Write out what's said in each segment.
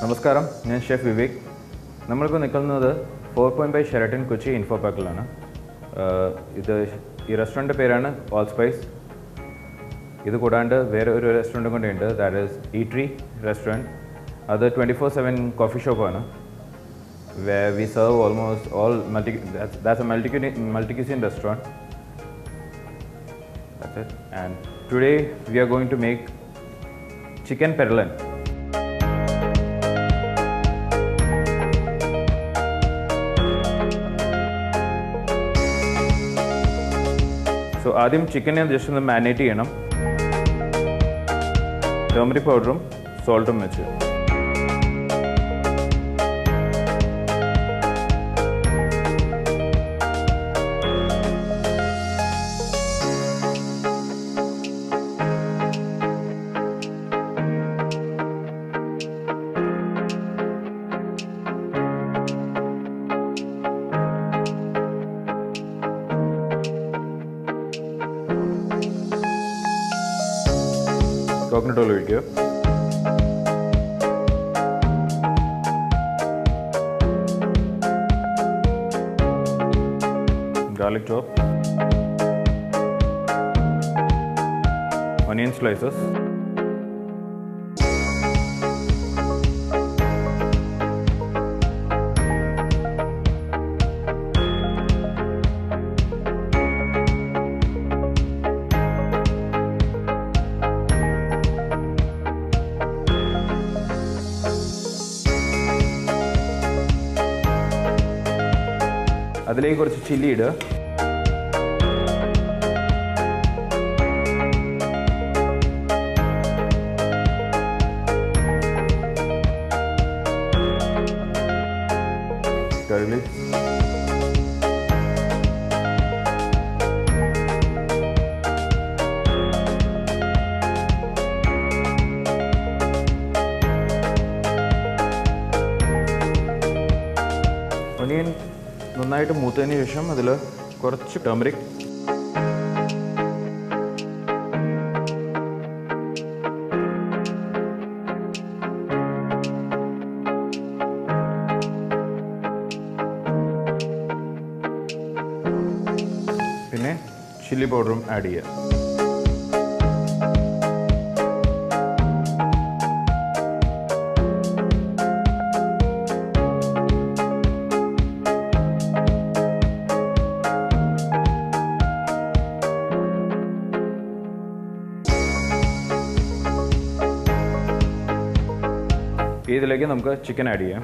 നമസ്കാരം ഞാൻ ഷെഫ് വിവേക് നമ്മളിപ്പോൾ നിൽക്കുന്നത് four point five Sheraton Kochi info പാർക്കിലാണ് ആഹ് ഇത് ഈ റെസ്റ്റോറൻറ്റ് പേരാണ് ഓൾ സ്പൈസ് ഇത് കൂടാണ്ട് വേറെ ഒരു റെസ്റ്റോറൻറ്റും കൂടെ ഉണ്ട് ദാറ്റ് ഈസ് ഈട്രി റെസ്റ്റോറൻറ്റ് അത് ട്വൻറ്റി ഫോർ സെവൻ കോഫി ഷോപ്പാണ് where we serve almost all multi that's, that's a multi multi cuisine restaurant that's it and today we are going to make chicken perlan so ആദ്യം ചിക്കനെ just ഒന്ന് marinate ചെയ്യണം turmeric പൗഡറും സോൾട്ടും വെച്ച് coconut oil ഒഴിക്കുക garlic chop onion slices അതിലേക്ക് കുറച്ച് ചില്ലി ഇടുക curry ഒനിയൻ നന്നായിട്ട് മൂത്തതിന് ശേഷം അതിൽ കുറച്ച് ടർമറിക് പിന്നെ ചില്ലി പൗഡറും ആഡ് ചെയ്യുക ഇതിലേക്ക് നമുക്ക് ചിക്കൻ ആഡ് ചെയ്യാം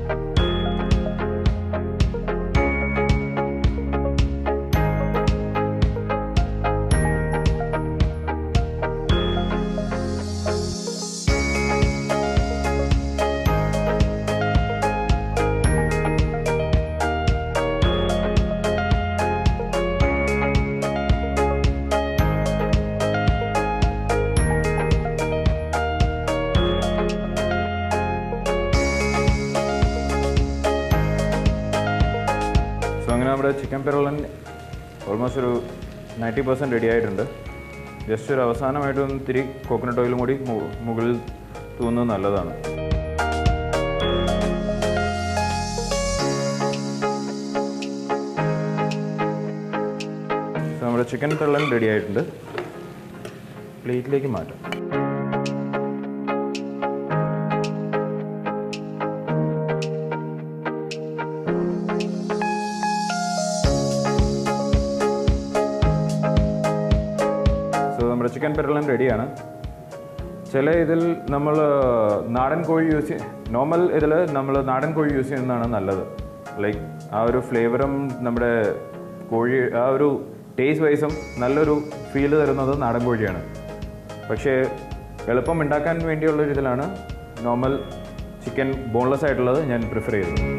സോ അങ്ങനെ നമ്മുടെ ചിക്കൻ പെറോളൻ ഓൾമോസ്റ്റ് ഒരു നയൻറ്റി പെർസെൻറ്റ് റെഡി ആയിട്ടുണ്ട് ജസ്റ്റ് ഒരു അവസാനമായിട്ട് ഒന്ന് ഇത്തിരി കോക്കനട്ട് ഓയിലും കൂടി മു- മുകളിൽ തൂന്നുന്നത് നല്ലതാണ് സോ നമ്മുടെ ചിക്കൻ പെറോളൻ റെഡി ആയിട്ടുണ്ട് പ്ലേറ്റിലേക്ക് മാറ്റാം സോ നമ്മുടെ ചിക്കൻ പെരളൻ റെഡിയാണ് ചില ഇതിൽ നമ്മൾ നാടൻ കോഴി യൂസ് ചെയ്യ നോർമൽ ഇതിൽ നമ്മൾ നാടൻ കോഴി യൂസ് ചെയ്യുന്നതാണ് നല്ലത് ലൈക്ക് ആ ഒരു ഫ്ലേവറും നമ്മുടെ കോഴി ആ ഒരു ടേസ്റ്റ് വൈസും നല്ലൊരു ഫീൽ തരുന്നത് നാടൻ കോഴിയാണ് പക്ഷേ എളുപ്പം ഉണ്ടാക്കാൻ വേണ്ടിയുള്ള ഒരു ഇതിലാണ് നോർമൽ ചിക്കൻ ബോൺലെസ് ആയിട്ടുള്ളത് ഞാൻ പ്രിഫർ ചെയ്തത്